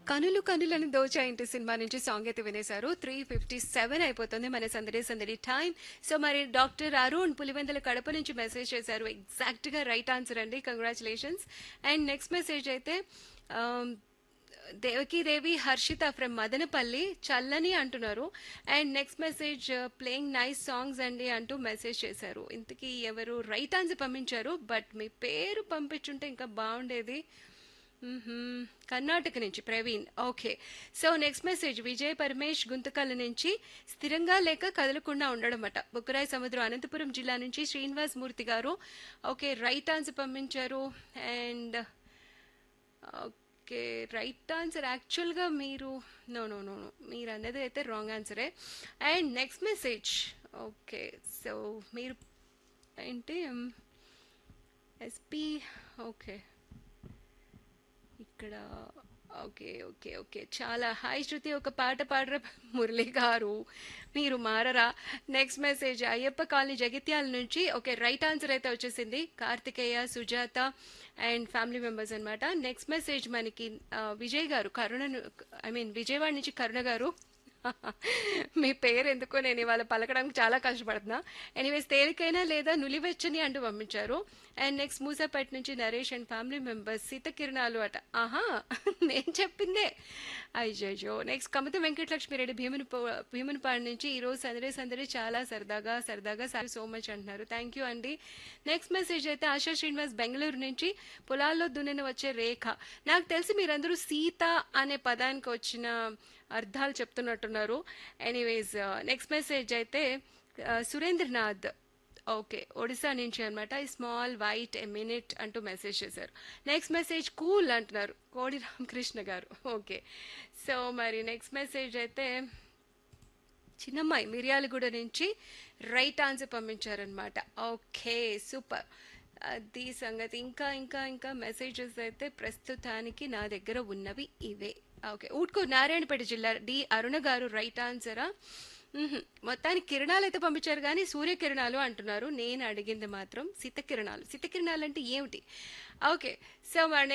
కనులు కనులను దోచా ఇంటి సినిమా నుంచి సాంగ్ అయితే వినేశారు త్రీ ఫిఫ్టీ సెవెన్ అయిపోతుంది మన సందడి సందడి టైం సో మరి డాక్టర్ అరుణ్ పులివెందల కడప నుంచి మెసేజ్ చేశారు ఎగ్జాక్ట్ గా రైట్ ఆన్సర్ అండి కంగ్రాచులేషన్స్ అండ్ నెక్స్ట్ మెసేజ్ అయితే ఆమ్, దేవకీదేవి హర్షిత ఫ్రమ్ మదనపల్లి చల్లని అంటున్నారు and next message playing nice songs అండి అంటూ మెసేజ్ చేశారు ఇంతకీ ఎవరు రైట్ ఆన్సర్ పంపించారు బట్ మీ పేరు పంపించుంటే ఇంకా బాగుండేది మ్మ్హ్మ్. కర్ణాటక నుంచి Praveen okay so next message Vijay Paramesh Guntakal నుంచి స్థిరంగా లేక కదలకుండా ఉండడం అట బుక్కరాయి సముద్రం అనంతపురం జిల్లా నుంచి శ్రీనివాస్ మూర్తి గారు ఓకే రైట్ ఆన్సర్ పంపించారు అండ్ ఓకే రైట్ ఆన్సర్ యాక్చువల్గా మీరు నో నో నో నో మీరు అనేది అయితే రాంగ్ ఆన్సరే and next message okay so మీరు ఏంటి ఎస్పీ ఓకే ఇక్కడ ఓకే ఓకే ఓకే చాలా హాయ్ శృతి ఒక పాట పాడరా మురళి గారు మీరు మారరా next message Ayyappa colony Jagtial నుంచి ఓకే రైట్ ఆన్సర్ అయితే వచ్చేసింది Karthikeya Sujatha and family members అన్నమాట నెక్స్ట్ మెసేజ్ మనకి ఆ, విజయ్ గారు కరుణ ఐ మీన్ విజయవాడ నుంచి కరుణ గారు మీ పేరు ఎందుకో నేను ఇవాళ పలకడానికి చాలా కష్టపడుతున్నా ఎనీవేస్ తేలికైనా లేదా నులివెచ్చని అంటూ పంపించారు అండ్ నెక్స్ట్ మూసాపేట నుంచి నరేష్ అండ్ ఫ్యామిలీ మెంబర్స్ సీతకిరణాలు అట ఆహా నేను చెప్పిందే అయ్యో నెక్స్ట్ కమత వెంకటలక్ష్మి రెడ్డి భీముని భీమునిపాడు నుంచి ఈరోజు సందడి సందడి చాలా సరదాగా సరదాగా సో మచ్ అంటున్నారు థ్యాంక్ యూ అండి నెక్స్ట్ మెసేజ్ అయితే ఆశా శ్రీనివాస్ బెంగళూరు నుంచి పొలాల్లో దున్నిన వచ్చే రేఖ నాకు తెలిసి మీరందరూ సీత అనే పదానికి వచ్చిన అర్థాలు చెప్తున్నట్టున్నారు ఎనీవేస్ నెక్స్ట్ మెసేజ్ అయితే ఆ, సురేంద్రనాథ్ ఓకే ఒడిశా నుంచి అనమాట ఈ స్మాల్ వైట్ ఎ మినిట్ అంటూ మెసేజ్ చేశారు నెక్స్ట్ మెసేజ్ కూల్ అంటున్నారు కోడి రామకృష్ణ గారు ఓకే సో మరి నెక్స్ట్ మెసేజ్ అయితే చిన్నమ్మాయి మిర్యాలగూడ నుంచి రైట్ ఆన్సర్ పంపించారనమాట ఓకే సూపర్ అది సంగతి ఇంకా ఇంకా ఇంకా మెసేజెస్ అయితే ప్రస్తుతానికి నా దగ్గర ఉన్నవి ఇవే ఓకే ఊట్కో నారాయణపేట జిల్లా డి అరుణ గారు రైట్ ఆన్సరా మ్మ్హ్మ్. మొత్తానికి కిరణాలు అయితే పంపించారు కానీ సూర్యకిరణాలు అంటున్నారు నేను అడిగింది మాత్రం శీతకిరణాలు శీతకిరణాలు అంటే ఏమిటి ఓకే సో మరి